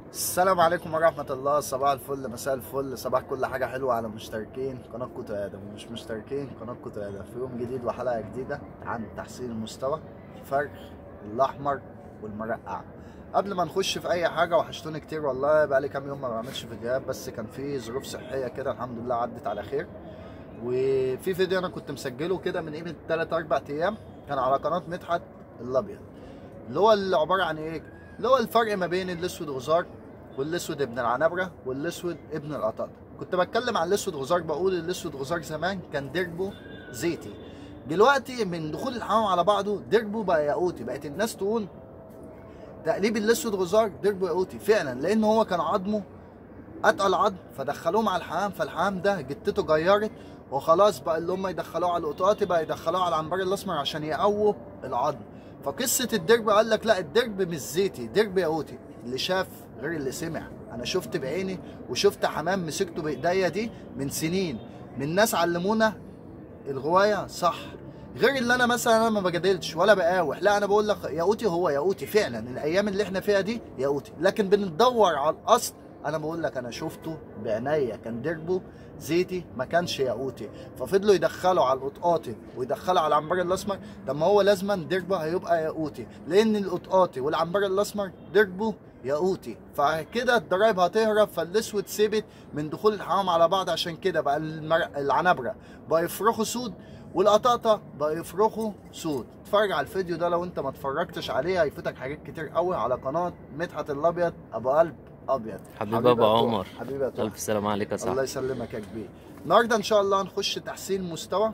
السلام عليكم ورحمة الله صباح الفل مساء الفل صباح كل حاجة حلوة على مشتركين قناة كوتو آدم ومش مشتركين قناة كوتو آدم في يوم جديد وحلقة جديدة عن تحسين المستوى فرخ الأحمر والمرقع قبل ما نخش في أي حاجة وحشتوني كتير والله بقالي كام يوم ما بعملش فيديوهات بس كان في ظروف صحية كده الحمد لله عدت على خير وفي فيديو أنا كنت مسجله كده من قيمة 3 4 أيام كان على قناة مدحت الأبيض اللي هو اللي عبارة عن إيه؟ اللي هو الفرق ما بين الأسود غزار والاسود ابن العنبره والاسود ابن القطاطه كنت بتكلم عن الاسود غزار بقول الاسود غزار زمان كان دربه زيتي دلوقتي من دخول الحمام على بعضه دربه بقى ياقوتي بقت الناس تقول تقليب الاسود غزار دربه ياقوتي فعلا لان هو كان عظمه اتقل عظم فدخلوه على الحمام فالحمام ده جتته جيرت وخلاص بقى اللي هم يدخلوه على القطاطي بقى يدخلوه على العنبر الاسمر عشان يقووا العظم فقصه الدرب قال لك لا الدرب مش زيتي درب ياقوتي اللي شاف غير اللي سمع انا شفت بعيني وشفت حمام مسكته بايديا دي من سنين من ناس علمونا الغوايه صح غير اللي انا مثلا انا ما بجادلش ولا بقاوح لا انا بقول لك ياقوتي هو ياقوتي فعلا الايام اللي احنا فيها دي ياقوتي لكن بندور على الاصل انا بقول لك انا شفته بعينيا كان دربه زيتي ما كانش ياقوتي ففضلوا يدخلوا على القطقاطي ويدخلوا على العنبر الاسمر طب ما هو لازما دربه هيبقى ياقوتي لان القطقاطي والعنبر الاسمر دربه ياقوتي فكده الضرايب هتهرب فالاسود ثبت من دخول الحمام على بعض عشان كده بقى المر... العنبره بقى يفرخوا سود والقطاطه بقى يفرخوا سود اتفرج على الفيديو ده لو انت ما اتفرجتش عليه هيفوتك حاجات كتير قوي على قناه مدحت الابيض ابو قلب ابيض حبيبي ابو يا طه. عمر حبيبي يا طه. الف سلام عليك يا الله صاحبي يسلمك يا كبير النهارده ان شاء الله هنخش تحسين مستوى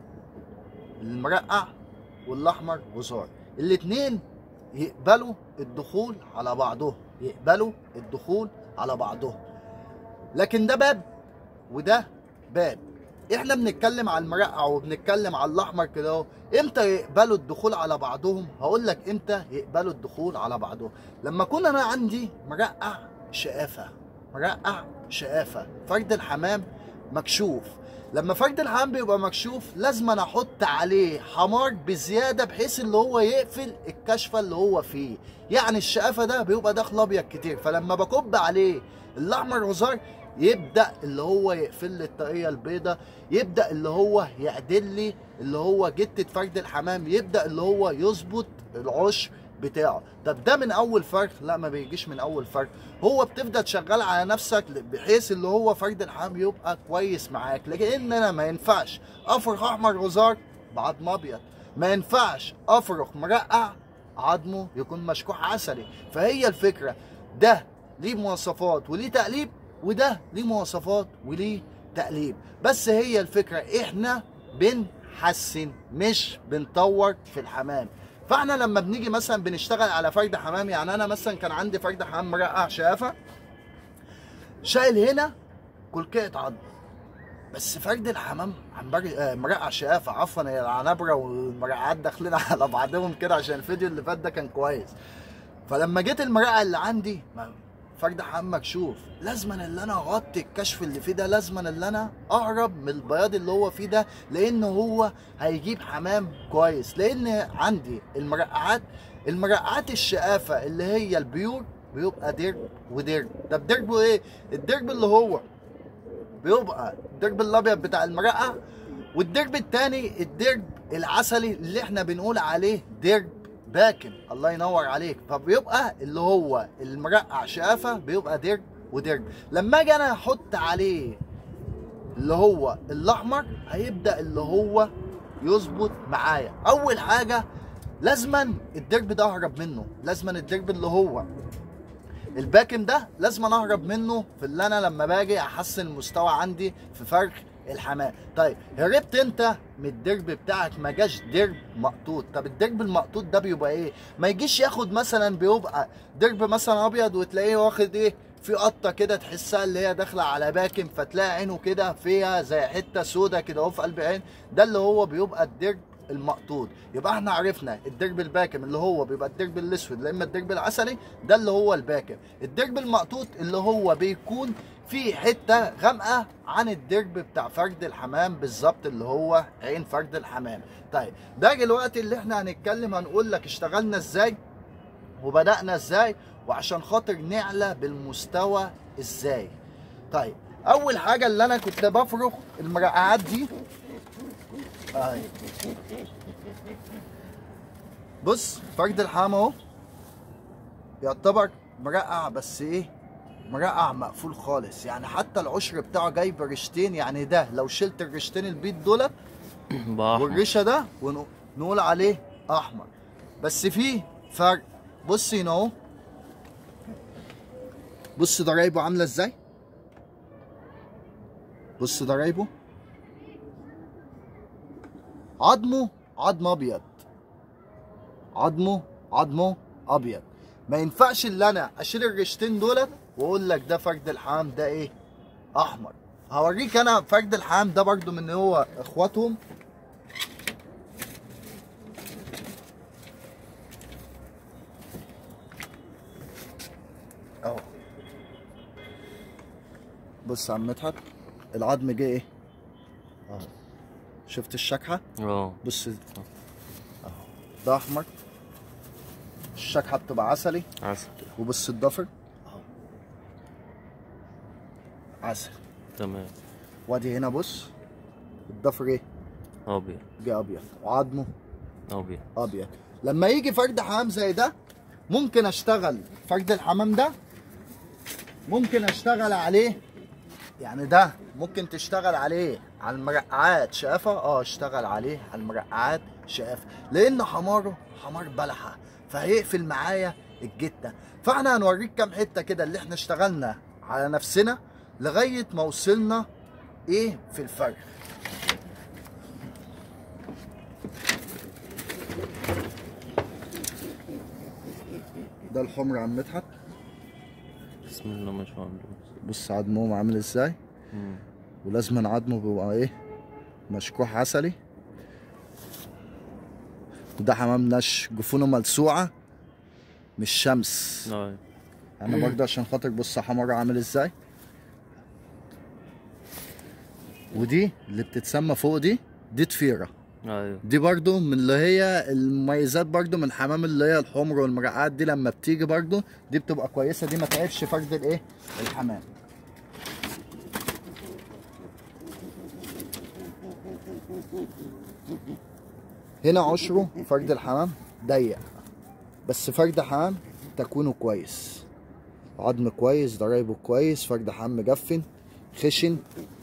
المرقع والاحمر غزار الاتنين يقبلوا الدخول على بعضهم يقبلوا الدخول على بعضهم لكن ده باب وده باب احنا بنتكلم على المرقع وبنتكلم على الاحمر كده اهو امتى يقبلوا الدخول على بعضهم هقول لك امتى يقبلوا الدخول على بعضهم لما اكون انا عندي مرقع شقافه مرقع شقافه فرد الحمام مكشوف لما فرد الحمام بيبقى مكشوف لازم أنا احط عليه حمار بزياده بحيث اللي هو يقفل الكشفه اللي هو فيه يعني الشقافه ده بيبقى داخل ابيض كتير فلما بكب عليه الاحمر غزار يبدا اللي هو يقفل لي الطاقيه البيضاء يبدا اللي هو يعدل لي اللي هو جته فرد الحمام يبدا اللي هو يظبط العشر بتاعه طب ده من اول فرخ لا ما بيجيش من اول فرخ هو بتفضل شغال على نفسك بحيث اللي هو فرد الحمام يبقى كويس معاك لكن انا ما ينفعش افرخ احمر غزار بعظم ابيض ما ينفعش افرخ مرقع عظمه يكون مشكوح عسلي فهي الفكره ده ليه مواصفات وليه تقليب وده ليه مواصفات وليه تقليب بس هي الفكره احنا بنحسن مش بنطور في الحمام فاحنا لما بنيجي مثلا بنشتغل على فرد حمام يعني انا مثلا كان عندي فرد حمام مرقع شقافه شايل هنا كلكعه عظم بس فرد الحمام عنبر آه، مرقع شقافه عفوا هي العنبره والمرقعات داخلين على بعضهم كده عشان الفيديو اللي فات ده كان كويس فلما جيت المرقع اللي عندي ما- فرد حمام مكشوف لازما اللي انا اغطي الكشف اللي فيه ده لازما اللي انا اهرب من البياض اللي هو فيه ده لان هو هيجيب حمام كويس لان عندي المرقعات المرقعات الشقافه اللي هي البيور بيبقى درب ودرب طب دربه ايه الدرب اللي هو بيبقى الدرب الابيض بتاع المرقع والدرب التاني الدرب العسلي اللي احنا بنقول عليه درب باكن الله ينور عليك فبيبقى اللي هو المرقع شقافه بيبقى درب ودرب لما اجي انا احط عليه اللي هو الاحمر هيبدا اللي هو يظبط معايا اول حاجه لازما الدرب ده اهرب منه لازما الدرب اللي هو الباكم ده لازم أنا اهرب منه في اللي انا لما باجي احسن المستوى عندي في فرخ الحمام طيب هربت انت من الدرب بتاعك ما جاش درب مقطوط طب الدرب المقطوط ده بيبقى ايه ما يجيش ياخد مثلا بيبقى درب مثلا ابيض وتلاقيه واخد ايه في قطه كده تحسها اللي هي داخله على باكم فتلاقي عينه كده فيها زي حته سودا كده اهو في قلب عين ده اللي هو بيبقى الدرب المقطوط يبقى احنا عرفنا الدرب الباكم اللي هو بيبقى الدرب الاسود لا اما الدرب العسلي ده اللي هو الباكم الدرب المقطوط اللي هو بيكون في حته غامقه عن الدرب بتاع فرد الحمام بالظبط اللي هو عين فرد الحمام طيب ده دلوقتي اللي احنا هنتكلم هنقول لك اشتغلنا ازاي وبدانا ازاي وعشان خاطر نعلى بالمستوى ازاي طيب اول حاجه اللي انا كنت بفرغ المرقعات دي اهي بص فرد الحمام اهو يعتبر مرقع بس ايه مرقع مقفول خالص يعني حتى العشر بتاعه جاي برشتين يعني ده لو شلت الرشتين البيض دول بأحمر والريشه ده ونقول عليه احمر بس في فرق بص هنا اهو بص ضرايبه عامله ازاي بص ضرايبه عظمه عظم ابيض عظمه عظمه ابيض ما ينفعش اللي انا اشيل الريشتين دولت واقول لك ده فرد الحام ده ايه احمر هوريك انا فرد الحام ده برضو من هو اخواتهم اهو بص يا عم مدحت العظم جه ايه اهو شفت الشكحه اه بص اهو ده احمر الشكحه بتبقى عسلي عسل وبص الضفر اهو عسل تمام وادي هنا بص الضفر ايه ابيض جه ابيض وعظمه ابيض ابيض لما يجي فرد حمام زي ده ممكن اشتغل فرد الحمام ده ممكن اشتغل عليه يعني ده ممكن تشتغل عليه على المرقعات شقافة اه اشتغل عليه على المرقعات شقافة لان حماره حمار بلحة فهيقفل معايا الجتة فاحنا هنوريك كام حتة كده اللي احنا اشتغلنا على نفسنا لغاية ما وصلنا ايه في الفرق ده الحمر عم مدحت بسم الله ما شاء الله بص عظمهم عامل ازاي مم. ولازم عظمه بيبقى ايه مشكوح عسلي وده حمام نش جفونه ملسوعه مش شمس اه انا برضه عشان خاطر بص حمار عامل ازاي ودي اللي بتتسمى فوق دي دي تفيره ايوه دي برضو من اللي هي المميزات برضو من الحمام اللي هي الحمر والمرقعات دي لما بتيجي برضو دي بتبقى كويسه دي ما تعبش فرد الايه الحمام هنا عشره فرد الحمام ضيق بس فرد حمام تكوينه كويس عظم كويس ضرايبه كويس فرد حمام مجفن خشن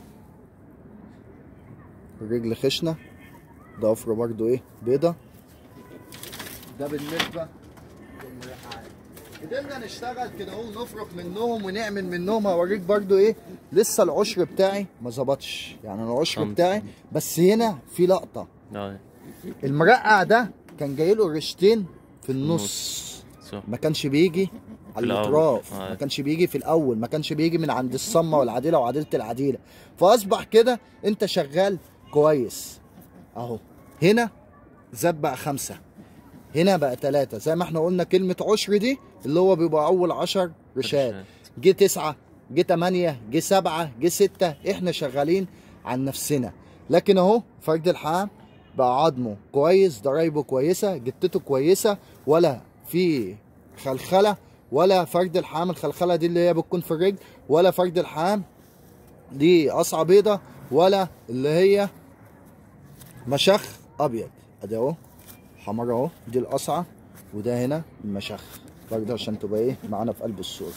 الرجل خشنه ضفر برضو ايه بيضة ده بالنسبة للمرقعات قدرنا نشتغل كده اهو نفرق منهم ونعمل منهم هوريك برضو ايه لسه العشر بتاعي ما ظبطش يعني العشر خمسة. بتاعي بس هنا في لقطة اه المرقع ده كان جاي له ريشتين في النص صح ما كانش بيجي على الأول. الاطراف آه. ما كانش بيجي في الاول ما كانش بيجي من عند الصمه والعديله وعديله العديله فاصبح كده انت شغال كويس اهو هنا زاد بقى خمسه هنا بقى ثلاثه زي ما احنا قلنا كلمه عشر دي اللي هو بيبقى اول عشر رشاد رشاد. جه تسعه جه تمانيه جه سبعه جه سته احنا شغالين عن نفسنا لكن اهو فرد الحام بقى عظمه كويس ضرايبه كويسه جتته كويسه ولا في خلخله ولا فرد الحام الخلخله دي اللي هي بتكون في الرجل ولا فرد الحام دي قصعه بيضه ولا اللي هي مشخ ابيض ادي اهو حمرا اهو دي القصعه وده هنا المشخ برضه عشان تبقى ايه معانا في قلب الصوره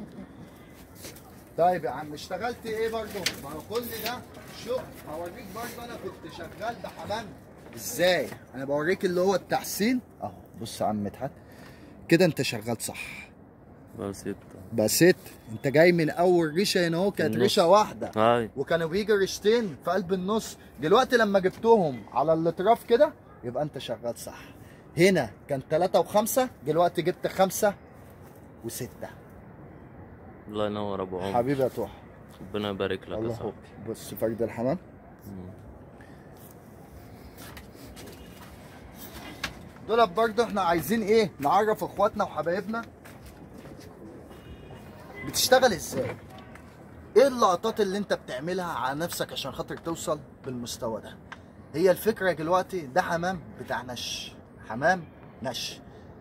طيب يا عم اشتغلت ايه برضه ما هو كل ده شغل هوريك برضه انا كنت شغال بحمام ازاي انا بوريك اللي هو التحسين اهو بص يا عم مدحت كده انت شغال صح بس ستة بس ست انت جاي من اول ريشه هنا اهو كانت النص. ريشه واحده هاي وكانوا بيجي ريشتين في قلب النص دلوقتي لما جبتهم على الاطراف كده يبقى انت شغال صح هنا كان ثلاثة وخمسة دلوقتي جبت خمسة وستة الله ينور ابو عمر حبيبي يا توح ربنا يبارك لك يا الله صاحبي هو بص فرد الحمام مم. دول برضه احنا عايزين ايه نعرف اخواتنا وحبايبنا بتشتغل ازاي ايه اللقطات اللي انت بتعملها على نفسك عشان خاطر توصل بالمستوى ده هي الفكره دلوقتي ده حمام بتاع نش حمام نش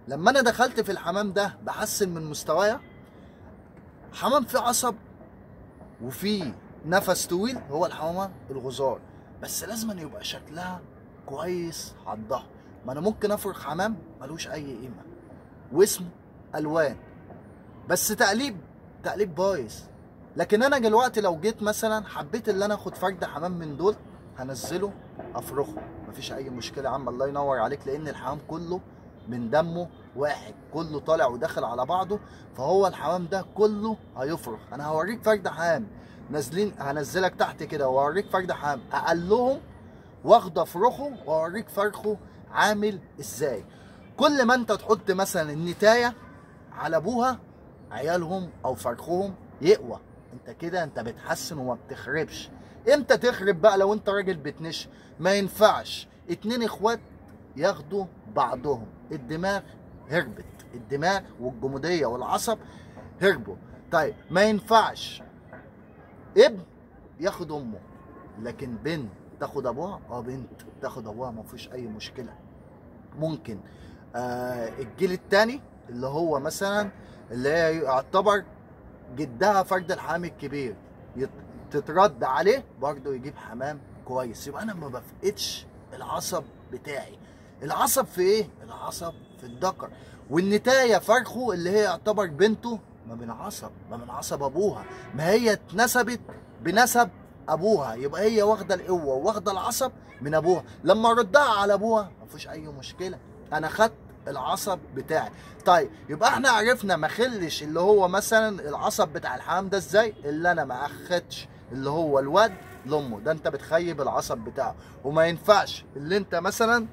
لما انا دخلت في الحمام ده بحسن من مستوايا حمام فيه عصب وفيه نفس طويل هو الحمامه الغزار بس لازم أن يبقى شكلها كويس على الظهر ما انا ممكن افرخ حمام ملوش اي قيمه واسمه الوان بس تقليب تقليب بايظ لكن انا دلوقتي لو جيت مثلا حبيت ان انا اخد فرد حمام من دول هنزله افرخه مفيش اي مشكله يا عم الله ينور عليك لان الحمام كله من دمه واحد كله طالع وداخل على بعضه فهو الحمام ده كله هيفرخ انا هوريك فرد حمام نازلين هنزلك تحت كده واوريك فرد حمام اقلهم واخده افرخه واوريك فرخه عامل ازاي كل ما انت تحط مثلا النتايه على ابوها عيالهم او فرخهم يقوى انت كده انت بتحسن وما بتخربش امتى تخرب بقى لو انت راجل بتنش ما ينفعش اتنين اخوات ياخدوا بعضهم الدماغ هربت الدماغ والجمودية والعصب هربوا طيب ما ينفعش ابن ياخد امه لكن بنت تاخد ابوها اه بنت تاخد ابوها ما فيش اي مشكله ممكن آه الجيل الثاني اللي هو مثلا اللي هي يعتبر جدها فرد الحمام الكبير يت- تترد عليه برضه يجيب حمام كويس يبقى انا ما بفقدش العصب بتاعي العصب في ايه العصب في الذكر والنتايه فرخه اللي هي يعتبر بنته ما من عصب ما من عصب ابوها ما هي اتنسبت بنسب ابوها يبقى هي واخده القوه واخده العصب من ابوها لما اردها على ابوها ما فيش اي مشكله انا خدت العصب بتاعي طيب يبقى احنا عرفنا ما خلش اللي هو مثلا العصب بتاع الحمام ده ازاي اللي انا ما اخدش اللي هو الواد لامه ده انت بتخيب العصب بتاعه وما ينفعش اللي انت مثلا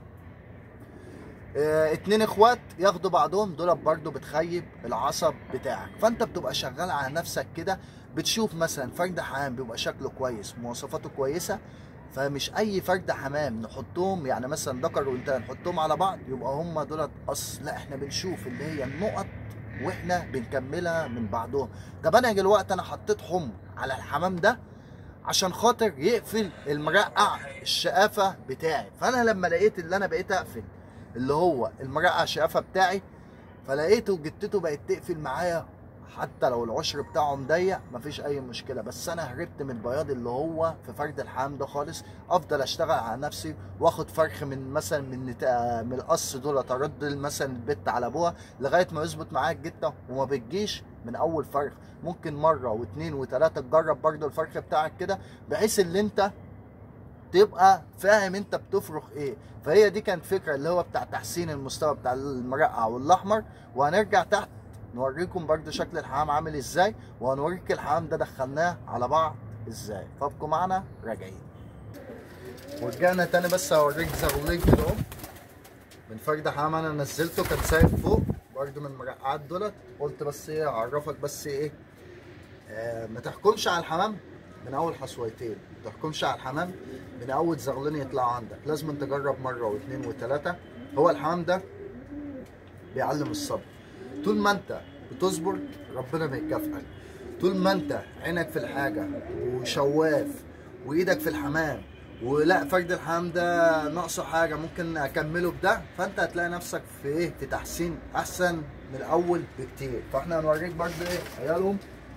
اه اتنين اخوات ياخدوا بعضهم دول برضه بتخيب العصب بتاعك فانت بتبقى شغال على نفسك كده بتشوف مثلا فرد حمام بيبقى شكله كويس مواصفاته كويسه فمش اي فرد حمام نحطهم يعني مثلا ذكر وانت نحطهم على بعض يبقى هم دولت اصل لا احنا بنشوف اللي هي النقط واحنا بنكملها من بعضهم طب انا دلوقتي انا حطيت حمر على الحمام ده عشان خاطر يقفل المرقع الشقافه بتاعي فانا لما لقيت اللي انا بقيت اقفل اللي هو المرقع الشقافه بتاعي فلقيته جتته بقت تقفل معايا حتى لو العشر بتاعهم ضيق مفيش اي مشكله بس انا هربت من البياض اللي هو في فرد الحمام ده خالص افضل اشتغل على نفسي واخد فرخ من مثلا من نتا... من القص دول ارد مثلا البت على ابوها لغايه ما يظبط معايا الجته وما بتجيش من اول فرخ ممكن مره واثنين وثلاثه تجرب برضو الفرخ بتاعك كده بحيث ان انت تبقى فاهم انت بتفرخ ايه فهي دي كانت فكره اللي هو بتاع تحسين المستوى بتاع المرقع والاحمر وهنرجع تحت نوريكم برضو شكل الحمام عامل ازاي وهنوريك الحمام ده دخلناه على بعض ازاي فابقوا معنا راجعين ورجعنا تاني بس هوريك زغلول كده اهو من فرد حمام انا نزلته كان سايب فوق برضو من المرقعات دولت قلت بس ايه اعرفك بس ايه آه ما تحكمش على الحمام من اول حصويتين ما تحكمش على الحمام من اول زغلين يطلعوا عندك لازم تجرب مره واثنين وثلاثه هو الحمام ده بيعلم الصبر طول ما انت بتصبر ربنا بيكافئك طول ما انت عينك في الحاجه وشواف وايدك في الحمام ولا فرد الحمام ده ناقصه حاجه ممكن اكمله بده فانت هتلاقي نفسك في ايه في تحسين احسن من الاول بكتير فاحنا هنوريك برضه ايه عيالهم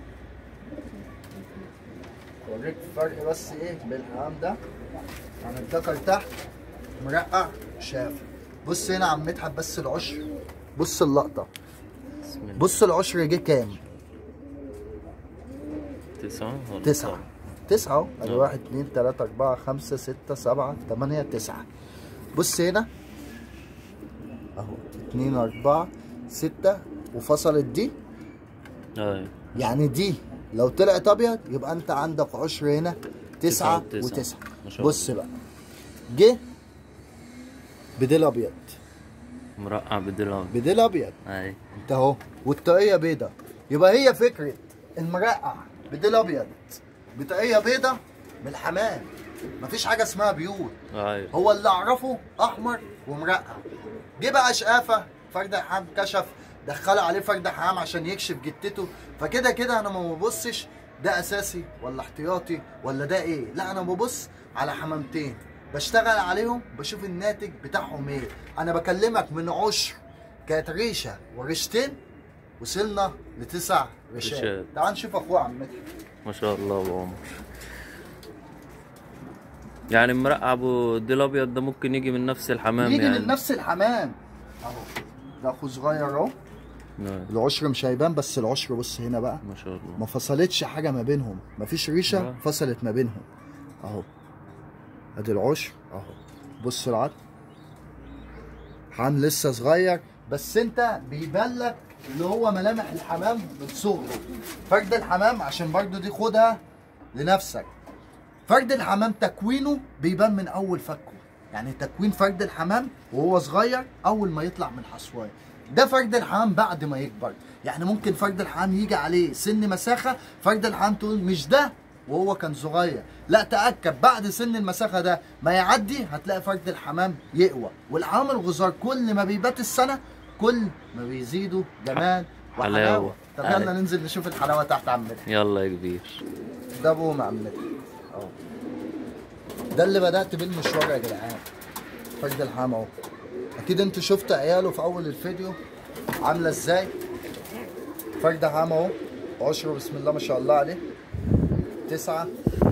اوريك الفرق بس ايه بين الحمام ده عن الذكر تحت مرقع شاف بص هنا عم مدحت بس العشر بص اللقطه بسم الله بص العشر جه كام؟ تسعة ولا تسعة تسعة اهو ادي نعم. واحد اتنين تلاتة أربعة خمسة ستة سبعة تمانية تسعة بص هنا اهو اتنين أربعة ستة وفصلت دي ايوه يعني دي لو طلعت أبيض يبقى أنت عندك عشر هنا تسعة تسعة وتسعة. وتسعة ما شاء الله. بص بقى جه بديل أبيض مرقع بدلام بديل أبيض اي انت اهو والطاقية بيضة يبقى هي فكرة المرقع بديل ابيض بطاقية بيضة من الحمام مفيش حاجة اسمها بيوت ايوه هو اللي اعرفه احمر ومرقع جه بقى شقافة فرد حمام كشف دخل عليه فرد حمام عشان يكشف جتته فكده كده انا ما ببصش ده اساسي ولا احتياطي ولا ده ايه لا انا ببص على حمامتين بشتغل عليهم بشوف الناتج بتاعهم ايه انا بكلمك من عشر كانت ريشه وريشتين وصلنا لتسع ريشات ريشات. تعال نشوف اخويا عم مدحت ما شاء الله ابو عمر يعني مرقع ابو دي الابيض ده ممكن يجي من نفس الحمام يجي يعني من نفس الحمام اهو ده اخو صغير اهو نعم. العشر مش هيبان بس العشر بص هنا بقى ما شاء الله ما فصلتش حاجه ما بينهم مفيش ريشه آه. فصلت ما بينهم اهو ادي العشر اهو بص العظم حمام لسه صغير بس انت بيبان لك اللي هو ملامح الحمام من صغره فرد الحمام عشان برضو دي خدها لنفسك فرد الحمام تكوينه بيبان من اول فكه يعني تكوين فرد الحمام وهو صغير اول ما يطلع من حصوايه ده فرد الحمام بعد ما يكبر يعني ممكن فرد الحمام يجي عليه سن مساخه فرد الحمام تقول مش ده وهو كان صغير لا تاكد بعد سن المساخه ده ما يعدي هتلاقي فرد الحمام يقوى والحمام الغزار كل ما بيبات السنه كل ما بيزيدوا جمال وحلاوه حلاوة. طب يلا حلاوة. ننزل نشوف الحلاوه تحت عم مدحت يلا يا كبير ده ابوهم يا عم مدحت اهو ده اللي بدات بيه المشوار يا جدعان فرد الحمام اهو اكيد انتوا شفتوا عياله في اول الفيديو عامله ازاي فرد حمام اهو عشره بسم الله ما شاء الله عليه تسعة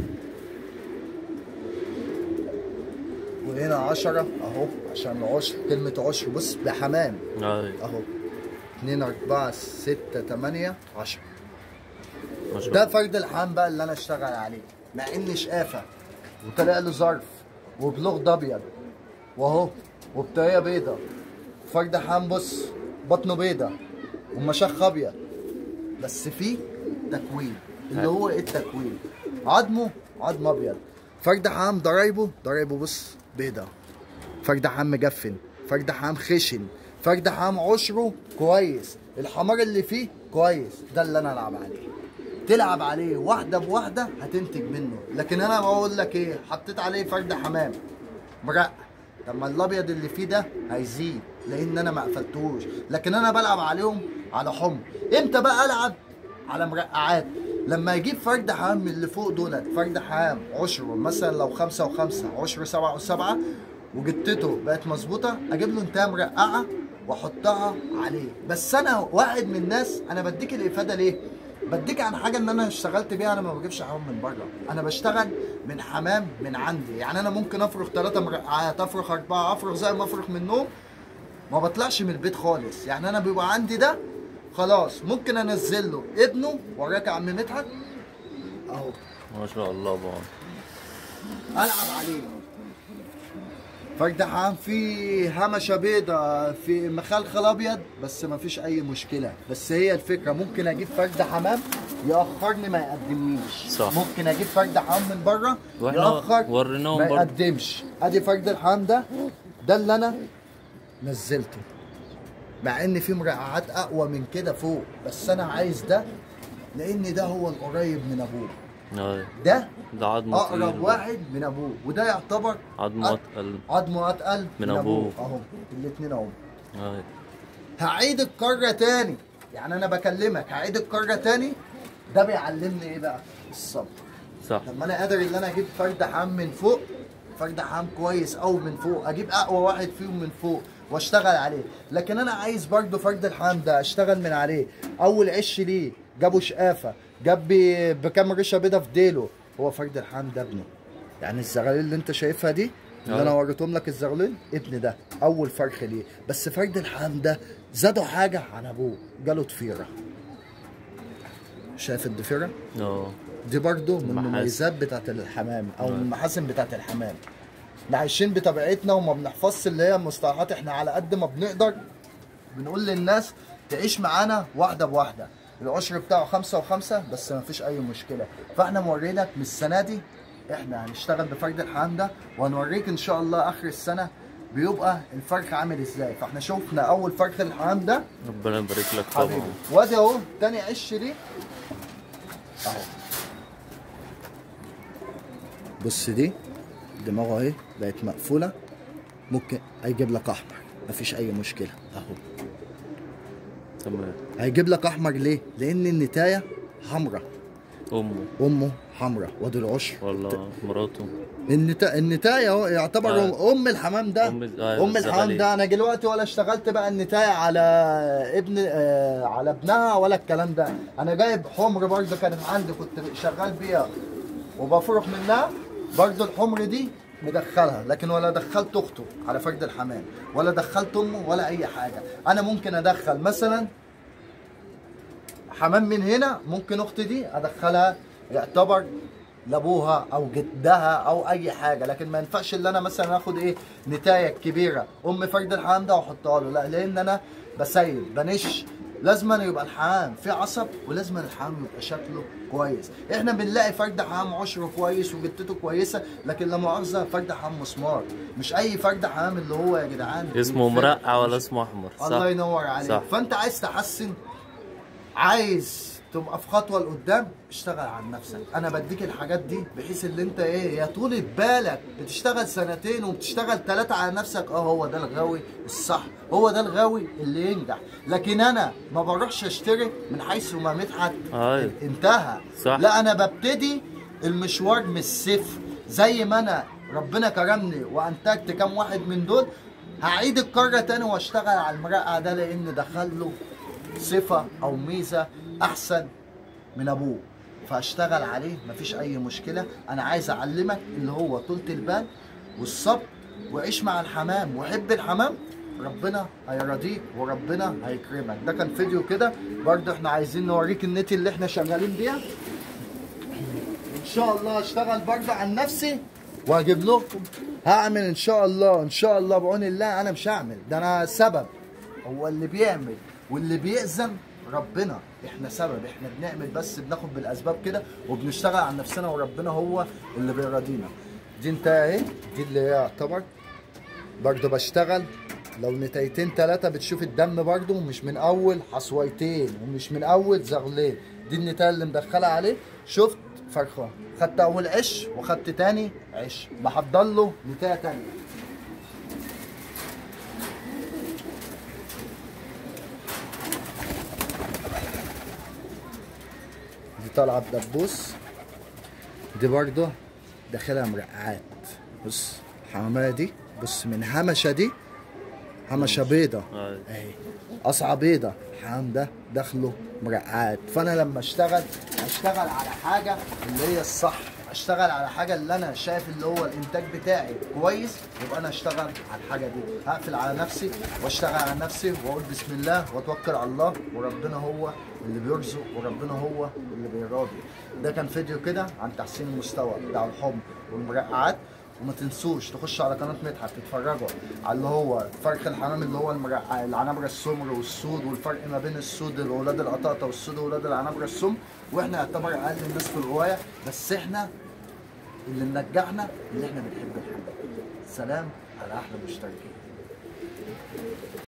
وهنا عشرة اهو عشان عشر كلمة عشر بص بحمام اي اهو اتنين اربعة ستة تمانية عشرة ما شاء ده الله فرد الحمام بقى اللي انا اشتغل عليه مع اني شقافه وطلع له ظرف وبلغ ابيض واهو وبطريقه بيضه فرد حمام بص بطنه بيضه ومشخ ابيض بس فيه تكوين اللي هو ايه التكوين عظمه عظم ابيض فرد حمام ضرايبه ضرايبه بص بيضه فرد حمام مجفن فرد حمام خشن فرد حمام عشره كويس الحمار اللي فيه كويس ده اللي انا العب عليه تلعب عليه واحده بواحده هتنتج منه لكن انا بقول لك ايه حطيت عليه فرد حمام مرقع طب ما الابيض اللي فيه ده هيزيد لان انا ما قفلتهوش لكن انا بلعب عليهم على حمر امتى بقى العب على مرقعات لما يجيب فرد حمام من اللي فوق دولت فرد حمام عشره مثلا لو خمسة وخمسة عشر سبعة وسبعة وجتته بقت مظبوطة اجيب له انتهى مرقعة واحطها عليه بس انا واحد من الناس انا بديك الافادة ليه بديك عن حاجه ان انا اشتغلت بيها انا ما بجيبش حمام من بره انا بشتغل من حمام من عندي يعني انا ممكن افرغ ثلاثه مرقعات افرغ اربعه افرغ زي ما افرغ من النوم ما بطلعش من البيت خالص يعني انا بيبقى عندي ده خلاص ممكن انزل له ابنه وراك يا عم مدحت اهو ما شاء الله ابو عمر العب عليه فرد حمام في همشه بيضة في مخلخل ابيض بس ما فيش اي مشكله بس هي الفكره ممكن اجيب فرد حمام ياخرني ما يقدمنيش صح. ممكن اجيب فرد حمام من بره واحنا ياخر وريناهم ما برضه. يقدمش ادي فرد الحمام ده ده اللي انا نزلته مع ان في مرقعات اقوى من كده فوق بس انا عايز ده لان ده هو القريب من ابوه اي ده ده عظمه اقرب طويل. واحد من ابوه وده يعتبر عظمه أ- اتقل عظمه اتقل من أبوه. اهو الاثنين اهو اي هعيد الكره تاني يعني انا بكلمك هعيد الكره تاني ده بيعلمني ايه بقى الصبر صح لما انا قادر ان انا اجيب فرد حام من فوق فرد حام كويس قوي من فوق اجيب اقوى واحد فيهم من فوق واشتغل عليه لكن انا عايز برضو فرد الحام ده اشتغل من عليه اول عش ليه جابوا شقافه جاب بي- بكام ريشه بيضه في ديله هو فرد الحام ده ابنه يعني الزغاليل اللي انت شايفها دي اللي انا آه. وريتهم لك الزغلول ابن ده اول فرخ ليه بس فرد الحام ده زادوا حاجه عن ابوه جاله ضفيره شايف الضفيره اه دي برضو من المحاسن. المميزات بتاعت الحمام او آه. من المحاسن بتاعت الحمام احنا عايشين بطبيعتنا وما بنحفظش اللي هي المصطلحات احنا على قد ما بنقدر بنقول للناس تعيش معانا واحده بواحده العشر بتاعه خمسة وخمسة بس ما فيش أي مشكلة فاحنا مورينك من السنة دي احنا هنشتغل بفرد الحمام ده وهنوريك إن شاء الله آخر السنة بيبقى الفرخ عامل ازاي فاحنا شفنا أول فرخ الحمام ده ربنا يبارك لك حبيبي طبعا وادي اهو تاني عش ليه اهو بص دي دماغه اهي بقت مقفوله ممكن هيجيب لك احمر مفيش اي مشكله اهو تمام هيجيب لك احمر ليه لان النتايه حمراء امه امه حمراء وادي العشر والله مراته النتا... النتاية هو يعتبر آه. ام الحمام ده أم ال- أيوة، ام الحمام الزغاليل. ده انا دلوقتي ولا اشتغلت بقى النتاية على ابن آه على ابنها ولا الكلام ده انا جايب حمر برضه كانت عندي كنت شغال بيها وبفرق منها برضه الحمر دي مدخلها لكن ولا دخلت اخته على فرد الحمام ولا دخلت امه ولا اي حاجه انا ممكن ادخل مثلا حمام من هنا ممكن اختي دي ادخلها يعتبر لابوها او جدها او اي حاجه لكن ما ينفعش ان انا مثلا اخد ايه نتايه كبيره ام فرد الحمام ده واحطها له لا لان انا بسيب بنش لازم أن يبقى الحمام في عصب ولازم الحمام يبقى شكله كويس احنا بنلاقي فرد حمام عشره كويس وجدته كويسه لكن لا مؤاخذه فرد حمام مسمار مش اي فرد حمام اللي هو يا جدعان اسمه يتفرق. مرقع ولا اسمه احمر صح الله ينور عليك صح. فانت عايز تحسن عايز تبقى في خطوه لقدام اشتغل على نفسك انا بديك الحاجات دي بحيث ان انت ايه يا طولة بالك بتشتغل سنتين وبتشتغل ثلاثه على نفسك اه هو ده الغاوي الصح هو ده الغاوي اللي ينجح لكن انا ما بروحش اشتري من حيث ما مدحت أيوة. انتهى صح. لا انا ببتدي المشوار من الصفر زي ما انا ربنا كرمني وانتجت كام واحد من دول هعيد الكرة تاني واشتغل على المرقع ده لان دخل له صفة او ميزة احسن من ابوه فاشتغل عليه مفيش اي مشكلة انا عايز اعلمك اللي هو طولة البال والصبر وعيش مع الحمام وحب الحمام ربنا هيرضيك وربنا هيكرمك ده كان فيديو كده برضه احنا عايزين نوريك النت اللي احنا شغالين بيها ان شاء الله اشتغل برضه عن نفسي واجيب لكم هعمل ان شاء الله ان شاء الله بعون الله انا مش هعمل ده انا سبب هو اللي بيعمل واللي بيأذن ربنا احنا سبب احنا بنعمل بس بناخد بالاسباب كده وبنشتغل عن نفسنا وربنا هو اللي بيراضينا دي انت اهي دي اللي هي يعتبر برضه بشتغل لو نتايتين تلاتة بتشوف الدم برضه مش من اول حصويتين ومش من اول زغلين دي النتاية اللي مدخلة عليه شفت فرخة خدت اول عش وخدت تاني عش بحضر له نتاية تانية دي طالعة بدبوس دي برضه داخلها مرقعات بص الحمامية دي بص من همشة دي همشة بيضة أيوة. اهي قصعة بيضة الحمام ده داخله مرقعات فانا لما اشتغل اشتغل على حاجة اللي هي الصح اشتغل على حاجة اللي انا شايف اللي هو الانتاج بتاعي كويس يبقى انا اشتغل على الحاجة دي هقفل على نفسي واشتغل على نفسي واقول بسم الله واتوكل على الله وربنا هو اللي بيرزق وربنا هو اللي بيراضي ده كان فيديو كده عن تحسين المستوى بتاع الحمر والمرقعات وما تنسوش تخشوا على قناه مدحت تتفرجوا على اللي هو فرخ الحمام اللي هو المرقع العنبره السمر والسود والفرق ما بين السود واولاد القطاطه والسود واولاد العنبره السمر واحنا يعتبر اقل الناس في الروايه بس احنا اللي منجحنا اللي احنا بنحب الحمام سلام على احلى مشتركين